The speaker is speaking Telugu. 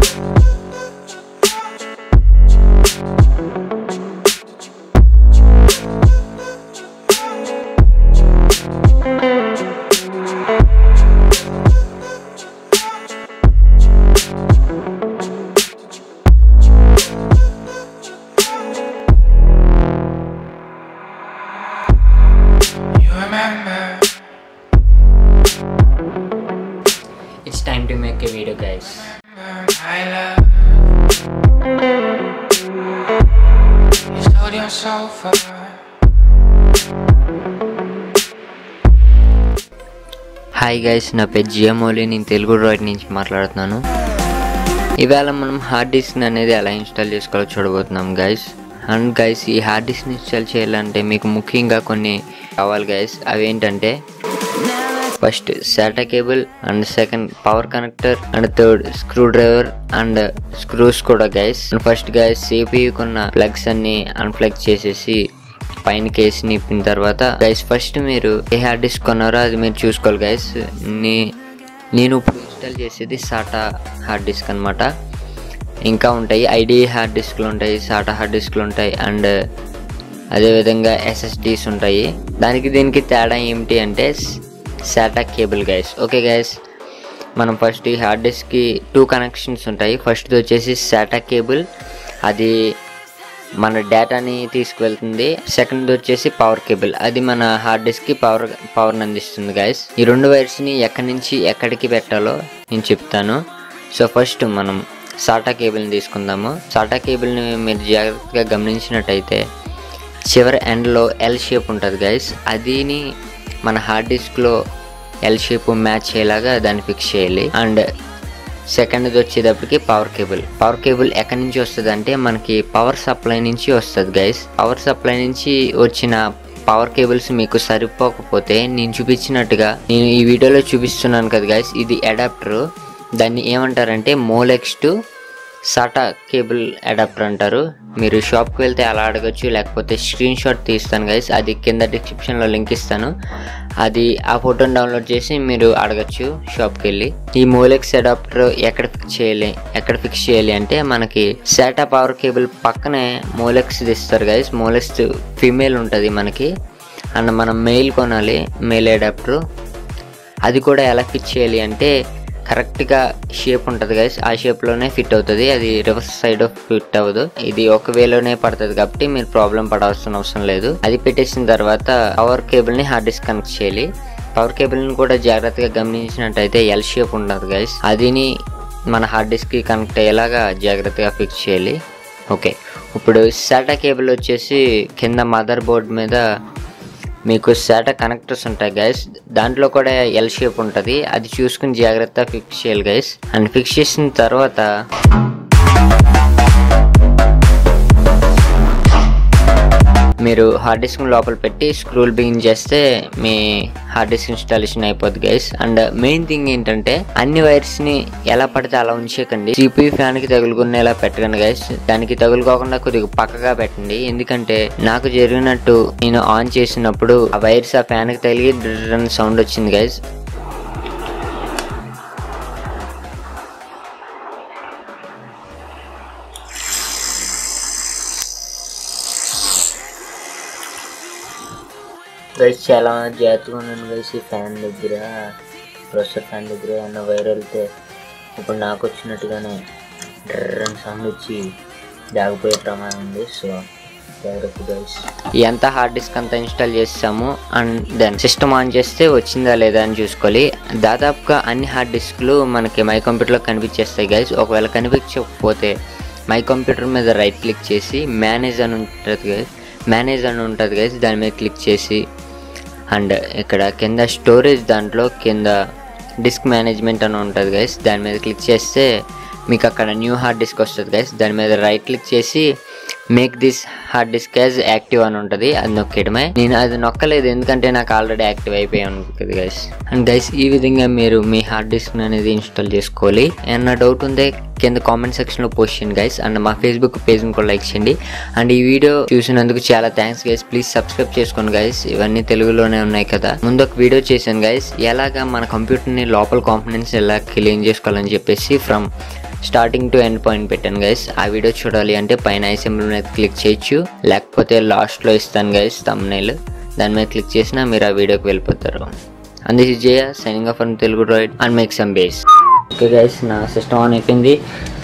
You remember It's time to make a video guys. my love? You sold your soul for hi guys నా పేరు జిఎంఓలి నేను తెలుగు డ్రాయిడ్ నుంచి మాట్లాడుతున్నాను ఇవాళ మనం హార్డ్ డిస్క్ అనేది ఎలా ఇన్స్టాల్ చేసుకోవాలో చూడబోతున్నాం గైస్ అండ్ గైస్ ఈ హార్డ్ డిస్క్ ఇన్స్టాల్ చేయాలంటే మీకు ముఖ్యంగా కొన్ని కావాలి గైస్ అవి ఏంటంటే first SATA cable and second power connector and third screw driver and screws కూడా గైస్ ఫస్ట్ గైస్ సిపియుకున్న ప్లగ్స్ అన్ని అన్ప్లగ్ చేసేసి పైన కేసు నిప్పిన తర్వాత గైస్ ఫస్ట్ మీరు ఏ హార్డ్ డిస్క్ కొన్నారో అది మీరు చూసుకోవాలి గైస్ నేను ఇప్పుడు ఇన్స్టాల్ చేసేది సాటా హార్డ్ డిస్క్ అనమాట ఇంకా ఉంటాయి ఐడి హార్డ్ డిస్క్లు ఉంటాయి సాటా హార్డ్ డిస్క్లు ఉంటాయి అండ్ అదేవిధంగా ఎస్ఎస్డీస్ ఉంటాయి దానికి దీనికి తేడా ఏమిటి అంటే SATA cable guys okay guys మనం ఫస్ట్ ఈ హార్డ్ డిస్క్కి టూ కనెక్షన్స్ ఉంటాయి ఫస్ట్ వచ్చేసి సాటా కేబుల్ అది మన డేటాని తీసుకువెళ్తుంది సెకండ్ వచ్చేసి పవర్ కేబుల్ అది మన హార్డ్ డిస్క్కి పవర్ పవర్ని అందిస్తుంది గైస్ ఈ రెండు వైర్స్ని ఎక్కడి నుంచి ఎక్కడికి పెట్టాలో నేను చెప్తాను సో ఫస్ట్ మనం సాటా కేబుల్ని తీసుకుందాము సాటా కేబుల్ని మీరు జాగ్రత్తగా గమనించినట్టయితే చివరి ఎండ్లో ఎల్ షేప్ ఉంటుంది గైస్ అదిని మన హార్డ్ డిస్క్లో ఎల్ షేప్ మ్యాచ్ అయ్యేలాగా దాన్ని ఫిక్స్ చేయాలి అండ్ సెకండ్ వచ్చేటప్పటికి పవర్ కేబుల్ పవర్ కేబుల్ ఎక్కడి నుంచి వస్తుంది అంటే మనకి పవర్ సప్లై నుంచి వస్తుంది గైస్ పవర్ సప్లై నుంచి వచ్చిన పవర్ కేబుల్స్ మీకు సరిపోకపోతే నేను చూపించినట్టుగా నేను ఈ వీడియోలో చూపిస్తున్నాను కదా గైస్ ఇది అడాప్టర్ దాన్ని ఏమంటారంటే Molex to SATA cable adapter అంటారు మీరు షాప్కి వెళ్తే అలా అడగచ్చు లేకపోతే స్క్రీన్ షాట్ తీస్తాను గైస్ అది కింద డిస్క్రిప్షన్లో లింక్ ఇస్తాను అది ఆ ఫోటోని డౌన్లోడ్ చేసి మీరు అడగచ్చు షాప్కి వెళ్ళి ఈ మోలెక్స్ అడాప్టర్ ఎక్కడ ఫిక్స్ చేయాలి ఎక్కడ ఫిక్స్ చేయాలి అంటే మనకి సాటా పవర్ కేబుల్ పక్కనే మోలెక్స్ ఇస్తారు గైస్ మోలెక్స్ ఫీమేల్ ఉంటుంది మనకి అండ్ మనం మెయిల్ కొనాలి మెయిల్ అడాప్టర్ అది కూడా ఎలా ఫిట్ చేయాలి అంటే కరెక్ట్గా షేప్ ఉంటుంది గైస్ ఆ షేప్లోనే ఫిట్ అవుతుంది అది రివర్స్ సైడ్ ఫిట్ అవ్వదు ఇది ఒక వేలోనే పడుతుంది కాబట్టి మీరు ప్రాబ్లం పడాల్సిన అవసరం లేదు అది పెట్టేసిన తర్వాత పవర్ కేబుల్ని హార్డ్ డిస్క్ కనెక్ట్ చేయాలి పవర్ కేబుల్ని కూడా జాగ్రత్తగా గమనించినట్టయితే ఎల్ షేప్ ఉంటుంది గైస్ అదిని మన హార్డ్ డిస్క్కి కనెక్ట్ అయ్యేలాగా జాగ్రత్తగా ఫిక్స్ చేయాలి ఓకే ఇప్పుడు సాటా కేబుల్ వచ్చేసి కింద మదర్ బోర్డ్ మీద మీకు శాటా కనెక్టర్స్ ఉంటాయి గైస్ దాంట్లో కూడా ఎల్ షేప్ ఉంటుంది అది చూసుకుని జాగ్రత్త ఫిక్స్ చేయాలి గైస్ అండ్ ఫిక్స్ చేసిన తర్వాత మీరు హార్డ్ డిస్క్ లోపల పెట్టి స్క్రూల్ బిగిన్ చేస్తే మీ హార్డ్ డిస్క్ ఇన్స్టాలేషన్ అయిపోద్ది గైస్ అండ్ మెయిన్ థింగ్ ఏంటంటే అన్ని వైర్స్ ని ఎలా పడితే అలా ఉంచేకండి సిపియు ఫ్యాన్ కి తగులుకునేలా పెట్టకండి గైస్ దానికి తగులుకోకుండా కొద్దిగా పక్కగా పెట్టండి ఎందుకంటే నాకు జరిగినట్టు నేను ఆన్ చేసినప్పుడు ఆ వైర్స్ ఆ ఫ్యాన్ కి తగిలి డ్రన్ సౌండ్ వచ్చింది గైస్ గైస్ చాలా జాగ్రత్తగా ఉన్నాను గైస్ ఈ ఫ్యాన్ దగ్గర ప్రెషర్ ఫ్యాన్ దగ్గర ఏమన్నా వైర్ వెళ్తే ఇప్పుడు నాకు వచ్చినట్టుగానే డ్రన్ సౌండ్ వచ్చి దాగిపోయే ప్రమాదం ఉంది సో జాగ్రత్త గైస్ ఎంత హార్డ్ డిస్క్ అంతా ఇన్స్టాల్ చేస్తాము అండ్ దెన్ సిస్టమ్ ఆన్ చేస్తే వచ్చిందా లేదా అని చూసుకోవాలి దాదాపుగా అన్ని హార్డ్ డిస్క్లు మనకి మై కంప్యూటర్లో కనిపించేస్తాయి గైస్ ఒకవేళ కనిపించకపోతే మై కంప్యూటర్ మీద రైట్ క్లిక్ చేసి మేనేజ్ అని ఉంటుంది గైస్ మేనేజ్ అని ఉంటుంది గైస్ దాని మీద క్లిక్ చేసి అండ్ ఇక్కడ కింద స్టోరేజ్ దాంట్లో కింద డిస్క్ మేనేజ్మెంట్ అని ఉంటుంది గైస్ దాని మీద క్లిక్ చేస్తే మీకు అక్కడ న్యూ హార్డ్ డిస్క్ వస్తుంది గైస్ దాని మీద రైట్ క్లిక్ చేసి make this hard disk as active అని ఉంటుంది అది నొక్కేయడమే నేను అది నొక్కలేదు ఎందుకంటే నాకు ఆల్రెడీ యాక్టివ్ అయిపోయి ఉంటుంది గైస్ అండ్ గైస్ ఈ విధంగా మీరు మీ హార్డ్ డిస్క్ అనేది ఇన్స్టాల్ చేసుకోవాలి ఏమన్నా డౌట్ ఉందే కింద కామెంట్ సెక్షన్లో పోస్ట్ చేయండి గైస్ అండ్ మా ఫేస్బుక్ పేజ్ని కూడా లైక్ చేయండి అండ్ ఈ వీడియో చూసినందుకు చాలా థ్యాంక్స్ గైస్ ప్లీజ్ సబ్స్క్రైబ్ చేసుకోండి గైస్ ఇవన్నీ తెలుగులోనే ఉన్నాయి కదా ముందు ఒక వీడియో చేశాను గైస్ ఎలాగా మన కంప్యూటర్ని లోపల కాంపనెంట్స్ ఎలా క్లీన్ చేసుకోవాలని చెప్పేసి from starting to end point పెట్టాను గైస్ ఆ వీడియో చూడాలి అంటే పైన ఐ సింబల్ మీద క్లిక్ చేయొచ్చు లేకపోతే లాస్ట్లో ఇస్తాను గైస్ తమ్నైల్ దాని మీద క్లిక్ చేసినా మీరు ఆ వీడియోకి వెళ్ళిపోతారు and this Jaya signing off Telugu Droid and make some base okay guys నా సిస్టమ్ ఆన్ అయిపోయింది